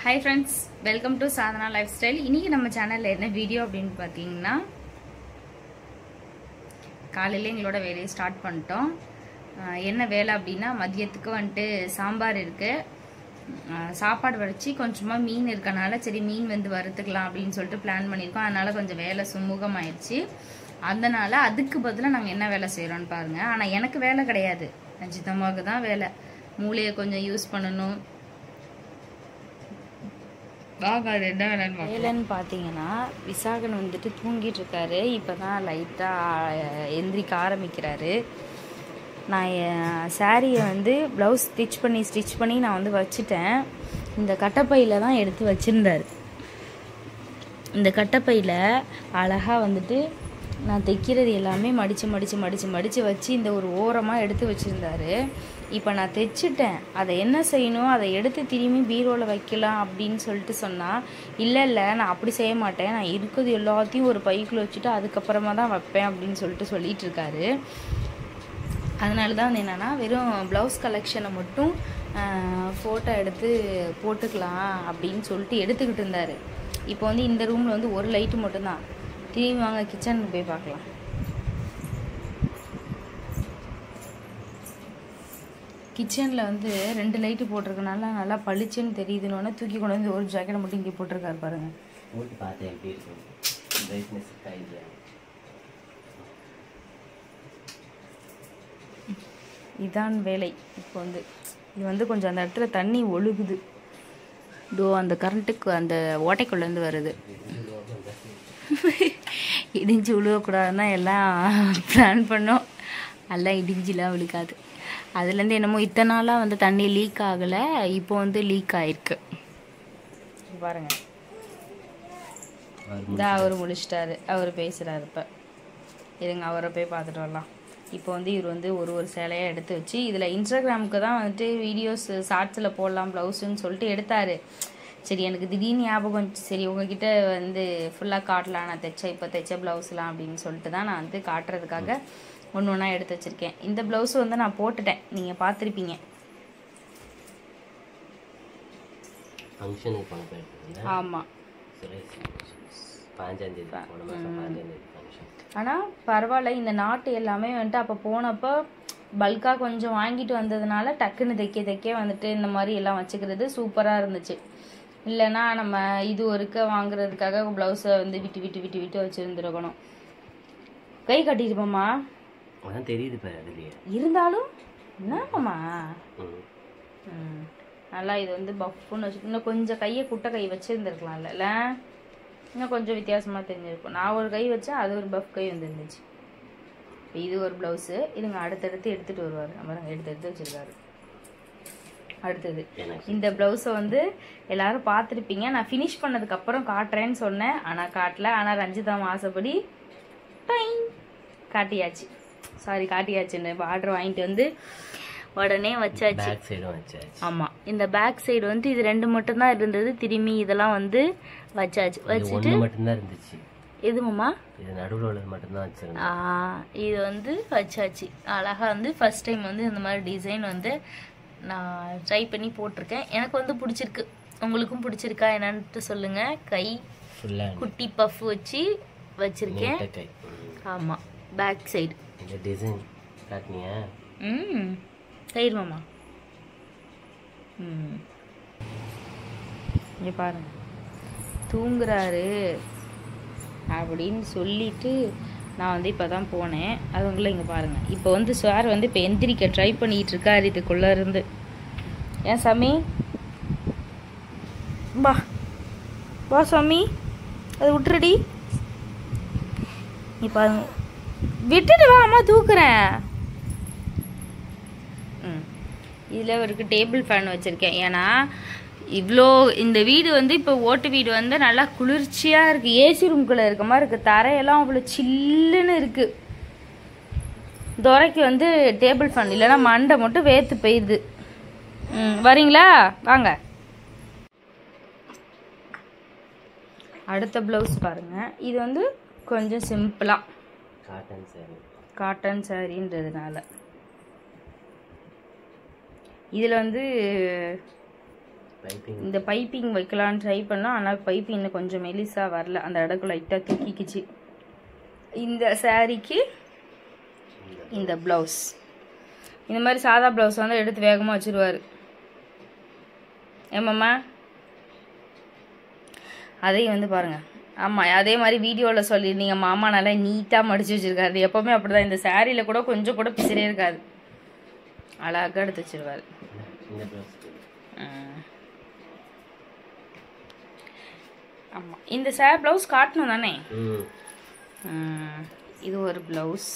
Hi friends welcome to Sadhana lifestyle இன்றைக்கி நம்ம சேனலில் என்ன வீடியோ அப்படின்னு பார்த்தீங்கன்னா காலையில் எங்களோட வேலையை ஸ்டார்ட் பண்ணிட்டோம் ஆஹ் என்ன வேலை அப்படின்னா மதியத்துக்கு வந்துட்டு சாம்பார் இருக்குது சாப்பாடு வடித்து கொஞ்சமாக மீன் இருக்கனால சரி மீன் வந்து வறுத்துக்கலாம் அப்படின்னு சொல்லிட்டு பிளான் பண்ணியிருக்கோம் அதனால் கொஞ்சம் வேலை சுமூகமாயிடுச்சு அதனால் அதுக்கு பதிலாக நாங்கள் என்ன வேலை செய்கிறோன்னு பாருங்கள் ஆனால் எனக்கு வேலை கிடையாது ரஞ்சிதம்மாவுக்கு தான் வேலை மூளையை கொஞ்சம் யூஸ் பண்ணணும் வாங்க அது என்ன வேலைன்னு வேலைன்னு பார்த்தீங்கன்னா விசாகன் வந்துட்டு தூங்கிட்டு இருக்காரு இப்போ தான் லைட்டாக எந்திரிக்க ஆரம்பிக்கிறாரு நான் என் சாரியை வந்து ப்ளவுஸ் ஸ்டிச் பண்ணி ஸ்டிச் பண்ணி நான் வந்து வச்சுட்டேன் இந்த கட்டப்பையில் தான் எடுத்து வச்சுருந்தாரு இந்த கட்டப்பையில் அழகாக வந்துட்டு நான் தைக்கிறது எல்லாமே மடித்து மடித்து மடித்து மடித்து வச்சு இந்த ஒரு ஓரமாக எடுத்து வச்சுருந்தாரு இப்போ நான் தைச்சிட்டேன் அதை என்ன செய்யணும் அதை எடுத்து திரும்பி பீரோவில் வைக்கலாம் அப்படின்னு சொல்லிட்டு சொன்னால் இல்லை இல்லை நான் அப்படி செய்ய மாட்டேன் நான் இருக்கிறது எல்லாத்தையும் ஒரு பைக்குள்ள வச்சுட்டு அதுக்கப்புறமா தான் வைப்பேன் அப்படின்னு சொல்லிட்டு சொல்லிட்டு இருக்காரு அதனால தான் வந்து என்னென்னா வெறும் ப்ளவுஸ் கலெக்ஷனை மட்டும் ஃபோட்டோ எடுத்து போட்டுக்கலாம் அப்படின்னு சொல்லிட்டு எடுத்துக்கிட்டு இருந்தார் இப்போ வந்து இந்த ரூமில் வந்து ஒரு லைட்டு மட்டும்தான் திரும்பி வாங்க கிச்சனுக்கு போய் பார்க்கலாம் கிச்சனில் வந்து ரெண்டு லைட்டு போட்டிருக்கனால நல்லா பளிச்சுன்னு தெரியுதுன்னு தூக்கி கொண்டு வந்து ஒரு ஜாக்கெட்டை மட்டும் இங்கே போட்டிருக்காரு பாருங்க போட்டு பார்த்தேன் எப்படி இருக்கும் பிரைட்னஸ் ஐடியா இதான் வேலை இப்போ வந்து இது வந்து கொஞ்சம் அந்த இடத்துல தண்ணி ஒழுகுது இதோ அந்த கரண்ட்டுக்கு அந்த ஓட்டைக்குள்ளேருந்து வருது இடிஞ்சு விழுவக்கூடாதுன்னா எல்லாம் பிளான் பண்ணோம் எல்லாம் இடிஞ்சுலாம் விழுக்காது அதுலேருந்து என்னமோ இத்தனை நாளாக வந்து தண்ணி லீக் ஆகலை இப்போ வந்து லீக் ஆயிருக்கு இங்க பாருங்க இந்த அவர் முடிச்சிட்டாரு அவர் பேசுகிறாரு இப்போ இருங்க அவரை போய் பார்த்துட்டு வரலாம் இப்போ வந்து இவர் வந்து ஒரு ஒரு சேலையாக எடுத்து வச்சு இதில் இன்ஸ்டாகிராமுக்கு தான் வந்துட்டு வீடியோஸ் ஷார்ட்ஸில் போடலாம் ப்ளவுஸுன்னு சொல்லிட்டு எடுத்தார் சரி எனக்கு திடீர்னு ஞாபகம் வந்துச்சு சரி உங்ககிட்ட வந்து ஃபுல்லாக காட்டலாம் நான் தைச்ச இப்போ தைச்ச ப்ளவுஸ்லாம் அப்படின்னு சொல்லிட்டு தான் நான் வந்து காட்டுறதுக்காக ஒன்று ஒன்றா எடுத்து வச்சுருக்கேன் இந்த ப்ளவுஸ் வந்து நான் போட்டுட்டேன் நீங்கள் பார்த்துருப்பீங்க ஃபங்க்ஷனுக்கு போன போயிருக்கேன் ஆமாம் சுரேஷ் பாஞ்சாம் தேதி போன மாதம் பாஞ்சாம் தேதி ஃபங்க்ஷன் ஆனால் பரவாயில்ல இந்த நாட்டு எல்லாமே வந்துட்டு அப்போ போனப்போ பல்காக கொஞ்சம் வாங்கிட்டு வந்ததுனால டக்குன்னு தைக்க தைக்க வந்துட்டு இந்த மாதிரி எல்லாம் வச்சுக்கிறது சூப்பராக இருந்துச்சு இல்லைன்னா நம்ம இது ஒருக்க வாங்குறதுக்காக ப்ளவுஸை வந்து விட்டு விட்டு விட்டு விட்டு வச்சுருந்துருக்கணும் கை கட்டிருப்போம்மா அதான் தெரியுது பாரு அதுலயே இருந்தாலும் என்னம்மா ம் ம் நல்லா இது வந்து பஃப்னு வச்சு இன்னும் கொஞ்சம் கையை குட்டை கை வச்சுருந்துருக்கலாம்ல இல்லை இன்னும் கொஞ்சம் வித்தியாசமாக தெரிஞ்சிருக்கும் நான் ஒரு கை வச்சேன் அது ஒரு பஃப் கை வந்துருந்துச்சு இப்போ இது ஒரு ப்ளவுஸு இதுங்க அடுத்தடுத்து எடுத்துகிட்டு வருவார் நம்ம எடுத்து எடுத்து வச்சுருக்காரு அடுத்தது எனக்கு இந்த ப்ளவுஸை வந்து எல்லாரும் பார்த்துருப்பீங்க நான் ஃபினிஷ் பண்ணதுக்கப்புறம் காட்டுறேன்னு சொன்னேன் ஆனால் காட்டல ஆனால் ரஞ்சிதாம் ஆசைப்படி டைம் காட்டியாச்சு சாரி காட்டியாச்சுன்னு ஆர்டர் வாங்கிட்டு வந்து உடனே வச்சாச்சு பேக் சைடும் வச்சாச்சு ஆமாம் இந்த பேக் சைடு வந்து இது ரெண்டு மட்டும்தான் இருந்தது திரும்பி இதெல்லாம் வந்து வச்சாச்சு இது வச்சுட்டு ஒன்று மட்டும்தான் இருந்துச்சு எதுமாம்மா இது நடுவில் உள்ளது மட்டும்தான் வச்சிருந்தேன் ஆ, இது வந்து வச்சாச்சு அழகாக வந்து ஃபர்ஸ்ட் டைம் வந்து இந்த மாதிரி டிசைன் வந்து நான் ட்ரை பண்ணி போட்டிருக்கேன் எனக்கு வந்து பிடிச்சிருக்கு உங்களுக்கும் பிடிச்சிருக்கா என்னன்ட்டு சொல்லுங்கள் கை ஃபுல்லாக குட்டி பஃப் வச்சு வச்சுருக்கேன் நீட்ட கை ம். ஆமாம் பேக் சைடு இந்த டிசைன் காட்டினியா ம் தயிர் மாமா ம் இங்கே பாருங்க தூங்குறாரு அப்படின்னு சொல்லிட்டு நான் வந்து இப்போ தான் போனேன் அதுங்கள இங்கே பாருங்கள் இப்போ வந்து சார் வந்து இப்போ எந்திரிக்க ட்ரை பண்ணிட்டு இருக்காரு இதுக்குள்ளே இருந்து ஏன் சாமி வா வா சாமி அது விட்டுருடி நீ பாருங்க விட்டுட்டு வா அம்மா தூக்குறேன் ம் இதில் அவருக்கு டேபிள் ஃபேன் வச்சுருக்கேன் ஏன்னா இவ்வளோ இந்த வீடு வந்து இப்போ ஓட்டு வீடு வந்து நல்லா குளிர்ச்சியாக இருக்குது ஏசி ரூம்குள்ளே இருக்க மாதிரி இருக்குது தரையெல்லாம் அவ்வளோ சில்லுன்னு இருக்குது துரைக்கு வந்து டேபிள் ஃபேன் இல்லைன்னா மண்டை மட்டும் வேர்த்து போயிடுது ம் வரீங்களா வாங்க அடுத்த ப்ளவுஸ் பாருங்கள் இது வந்து கொஞ்சம் சிம்பிளாக காட்டன் சாரி காட்டன் சாரின்றதுனால இதில் வந்து பைப்பிங் இந்த பைப்பிங் வைக்கலான்னு ட்ரை பண்ணோம் ஆனால் பைப்பிங் இன்னும் கொஞ்சம் மெலிசா வரல அந்த இடக்கு லைட்டாக தூக்கிக்கிச்சு இந்த சாரீக்கு இந்த ப்ளவுஸ் இந்த மாதிரி சாதா ப்ளவுஸ் வந்து எடுத்து வேகமாக வச்சிருவாரு ஏமாம்மா அதையும் வந்து பாருங்க ஆமாம் அதே மாதிரி வீடியோவில் சொல்லியிருந்தீங்க மாமா நல்லா நீட்டாக மடிச்சு வச்சிருக்காரு எப்போவுமே அப்படிதான் இந்த சாரியில் கூட கொஞ்சம் கூட பிசிறே இருக்காது அழகாக எடுத்து வச்சிருவாரு இந்த ப்ளவுஸ் ஆமாம் இந்த சார் ப்ளவுஸ் காட்டணும் தானே ம் ம், இது ஒரு ப்ளவுஸ்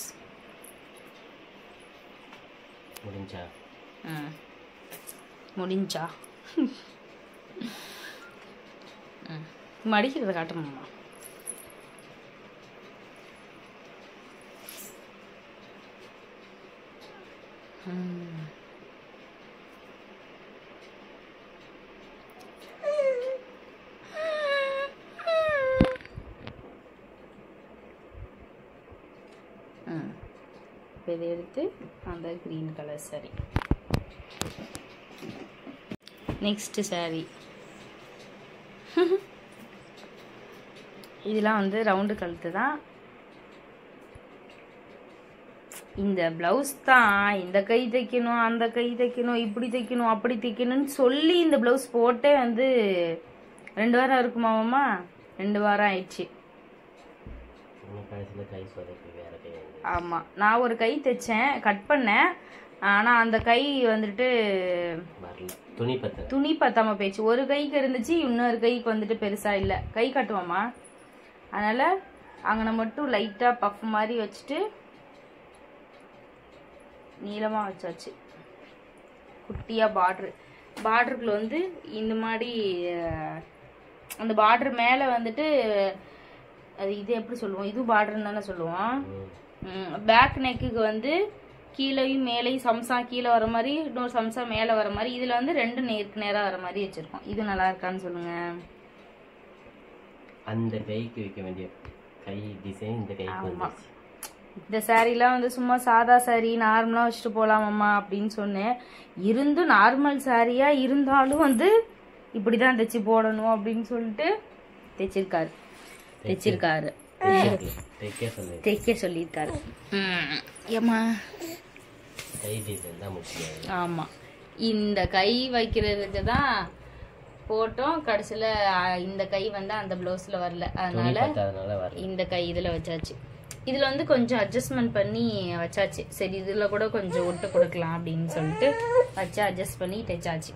முடிஞ்சா ம். முடிஞ்சா ம். மடிக்கிறத காட்டணுமா ம். ம் இப்போ இதை எடுத்து அந்த க்ரீன் கலர் சரி நெக்ஸ்ட்டு saree இதெல்லாம் வந்து ரவுண்டு கழுத்து தான் இந்த ப்ளவுஸ் தான் இந்த கை தைக்கணும் அந்த கை தைக்கணும் இப்படி தைக்கணும் அப்படி தைக்கணும்னு சொல்லி இந்த ப்ளவுஸ் போட்டே வந்து ரெண்டு வாரம் இருக்குமாமாம்மா ரெண்டு வாரம் ஆயிடுச்சு இன்னும் கடைசியில் கை சொதப்பி வேற கை வந்து ஆமாம் நான் ஒரு கை தைச்சேன் கட் பண்ணேன் ஆனால் அந்த கை வந்துட்டு வரல துணி பத்த துணி பத்தாம போயிடுச்சு ஒரு கைக்கு இருந்துச்சு இன்னொரு கைக்கு வந்துட்டு பெருசா இல்ல கை கட்டுவாமா அதனால அங்கன மட்டும் லைட்டா பஃப் மாதிரி வச்சுட்டு நீளமா வச்சாச்சு குட்டியா பார்டர் பார்டருக்குள்ள வந்து இந்த மாதிரி அஹ், அந்த பார்டர் மேல வந்துட்டு அது இது எப்படி சொல்லுவோம் இது பார்டர்னு தானே சொல்லுவோம் ம் பேக் நெக்குக்கு வந்து கீழேயும் மேலேயும் சம்சா கீழே வர மாதிரி இன்னொரு சம்சா மேலே வர மாதிரி இதில் வந்து ரெண்டு நேருக்கு நேராக வர மாதிரி வச்சுருக்கோம் இது நல்லா இருக்கான்னு சொல்லுங்க அந்த கைக்கு வைக்க வேண்டிய கை டிசைன் இந்த கைக்கு வந்துருச்சு இந்த சாரீலாம் வந்து சும்மா சாதா சாரீ நார்மலாக வச்சுட்டு போகலாமம்மா அப்படின்னு சொன்னேன் இருந்தும் நார்மல் சாரியாக இருந்தாலும் வந்து இப்படி தான் தைச்சி போடணும் அப்படின்னு சொல்லிட்டு தைச்சிருக்காரு தைச்சிருக்காரு தைக்க சொல்லு தைக்க சொல்லியிருக்காரு ம் ஏம்மா கை டிசைன் தான் முக்கியம் ஆமாம் இந்த கை வைக்கிறதுக்கு தான் போட்டோம் கடைசியில் இந்த கை வந்து அந்த ப்ளவுஸில் வரல துணி அதனால பத்தாதனால வரல இந்த கை இதில் வச்சாச்சு இதில் வந்து கொஞ்சம் அட்ஜஸ்ட்மெண்ட் பண்ணி வச்சாச்சு சரி இதில் கூட கொஞ்சம் ஒட்டு கொடுக்கலாம் அப்படின்னு சொல்லிட்டு வச்சு அட்ஜஸ்ட் பண்ணி தைச்சாச்சு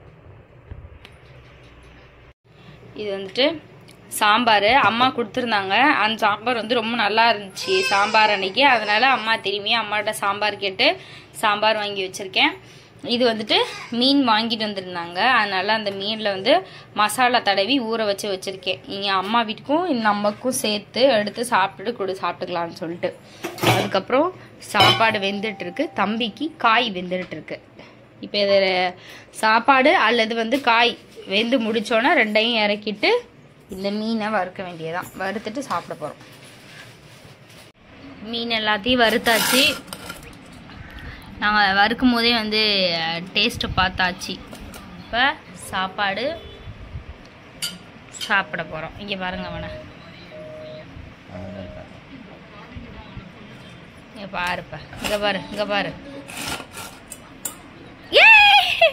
இது வந்துட்டு சாம்பார் அம்மா கொடுத்துருந்தாங்க அந்த சாம்பார் வந்து ரொம்ப நல்லா இருந்துச்சு சாம்பார் அன்னைக்கு அதனால அம்மா திரும்பி அம்மாட்ட சாம்பார் கேட்டு சாம்பார் வாங்கி வச்சுருக்கேன் இது வந்துட்டு மீன் வாங்கிட்டு வந்திருந்தாங்க அதனால அந்த மீனில் வந்து மசாலா தடவி ஊற வச்சு வச்சுருக்கேன் இங்கே அம்மா வீட்டுக்கும் இந்த அம்மாக்கும் சேர்த்து எடுத்து சாப்பிட்டுட்டு கொடு சாப்பிட்டுக்கலாம்னு சொல்லிட்டு அதுக்கப்புறம் சாப்பாடு வெந்துட்டு இருக்கு தம்பிக்கு காய் வெந்துட்டு இருக்கு இப்போ இதில் சாப்பாடு அல்லது வந்து காய் வெந்து முடிச்சோன்னா ரெண்டையும் இறக்கிட்டு இந்த மீனை வறுக்க வேண்டியதான் வறுத்துட்டு சாப்பிட போகிறோம் மீன் எல்லாத்தையும் வறுத்தாச்சு நாங்கள் வறுக்கும் போதே வந்து டேஸ்ட்டு பார்த்தாச்சு இப்போ சாப்பாடு சாப்பிட போகிறோம் இங்கே பாருங்க அவனை அங்கதான் இருக்கா. இங்கே பாருப்பா இங்கே பாரு இங்கே பாரு ஏய்!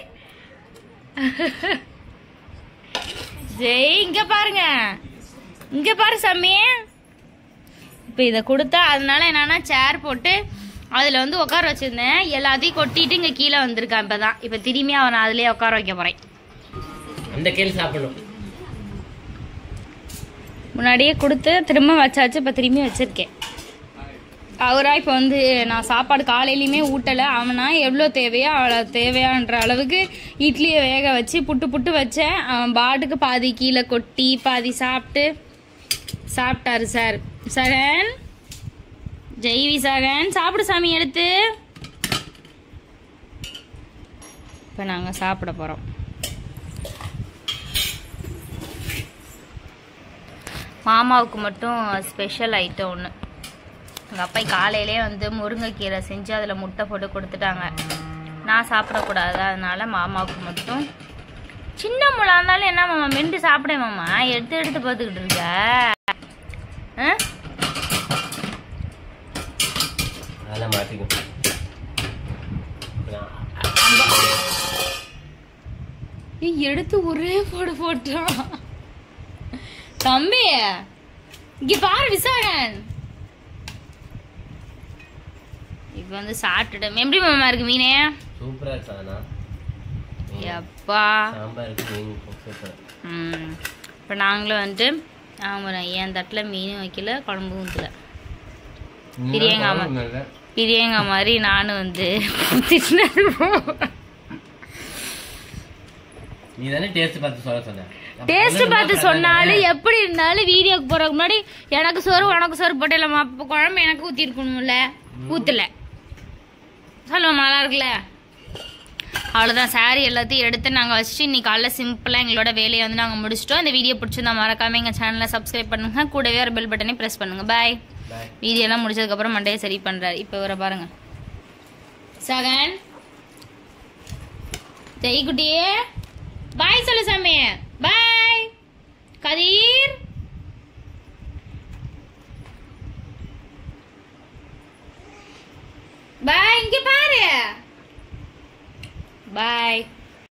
ஜெய் இங்க பாருங்க இங்க பாரு சாமி இப்போ இதை கொடுத்தா அதனால என்னன்னா சேர் போட்டு அதில் வந்து உட்கார வச்சிருந்தேன் எல்லாத்தையும் கொட்டிட்டு இங்கே கீழே வந்திருக்கான் இப்போ தான் இப்போ திரும்பி அவனை அதுலேயே உட்கார வைக்க போகிறேன் அந்த கேள்வி சாப்பிடணும் முன்னாடியே கொடுத்து திரும்ப வச்சாச்சு இப்போ திரும்பி வச்சிருக்கேன் அவரா இப்போ வந்து நான் சாப்பாடு காலையிலையுமே ஊட்டலை அவனா எவ்வளோ தேவையோ அவ்வளோ தேவையான்ற அளவுக்கு இட்லியை வேக வச்சு புட்டு புட்டு வச்சேன் அவன் பாட்டுக்கு பாதி கீழே கொட்டி பாதி சாப்பிட்டு சாப்பிட்டாரு சார் சகன் ஜெய்வி சகன் சாப்பிடு சாமி எடுத்து இப்போ நாங்கள் சாப்பிட போகிறோம் மாமாவுக்கு மட்டும் ஸ்பெஷல் ஐட்டம் ஒன்று எங்கள் அப்பா காலையிலே வந்து முருங்கைக்கீரை செஞ்சு அதில் முட்டை போட்டு கொடுத்துட்டாங்க நான் சாப்பிடக்கூடாது அதனால மாமாவுக்கு மட்டும் சின்ன வந்தாலும் என்ன மாமா மெண்டு சாப்பிட மாமா எடுத்து எடுத்து பார்த்துக்கிட்டு இருக்க ஆ? அதெல்லாம் மாற்றிக்கும் ஏய், எடுத்து ஒரே போடு போட்டான் தம்பி இங்க பாரு விசாகன் இப்ப வந்து சாப்பிட்டுட்டேன் எப்படி மாமா இருக்கு மீனே சூப்பராக இருக்கு சாதனா எப்பா சாம்பாருக்கு மீன் சூப்பர் ம் இப்போ நாங்களும் வந்துட்டு ஆமாம் என் தட்டில் மீனும் வைக்கல குழம்பும் ஊற்றல பிரியங்கா பிரியங்கா மாதிரி நானும் வந்து திட்டினேன் நீ தானே டேஸ்ட் பார்த்து சொல்ல சொன்ன டேஸ்ட் பார்த்து சொன்னாலும் எப்படி இருந்தாலும் வீடியோக்கு போறதுக்கு முன்னாடி எனக்கு சோறு உனக்கு சோறு போட்டு இல்லம்மா அப்போ குழம்பு எனக்கு ஊற்றி இருக்கணும்ல ஊற்றல சொல்லுவோம் நல்லா இருக்குல்ல அவ்வளோதான் சாரி எல்லாத்தையும் எடுத்து நாங்கள் வச்சுட்டு இன்னைக்கு காலைல சிம்பிளாக எங்களோட வேலையை வந்து நாங்கள் முடிச்சிட்டோம் இந்த வீடியோ பிடிச்சிருந்தா மறக்காம எங்கள் சேனலை சப்ஸ்கிரைப் பண்ணுங்க கூடவே ஒரு பெல் பட்டனை ப்ரெஸ் பண்ணுங்க பாய் பாய் வீடியோலாம் முடிச்சதுக்கப்புறம் மண்டையை சரி பண்ணுறாரு இப்போ வர பாருங்க சகன் ஜெய்குட்டியே பாய் சொல்லு சாமி பாய் கதீர் பாய் இங்க பாரு பாய்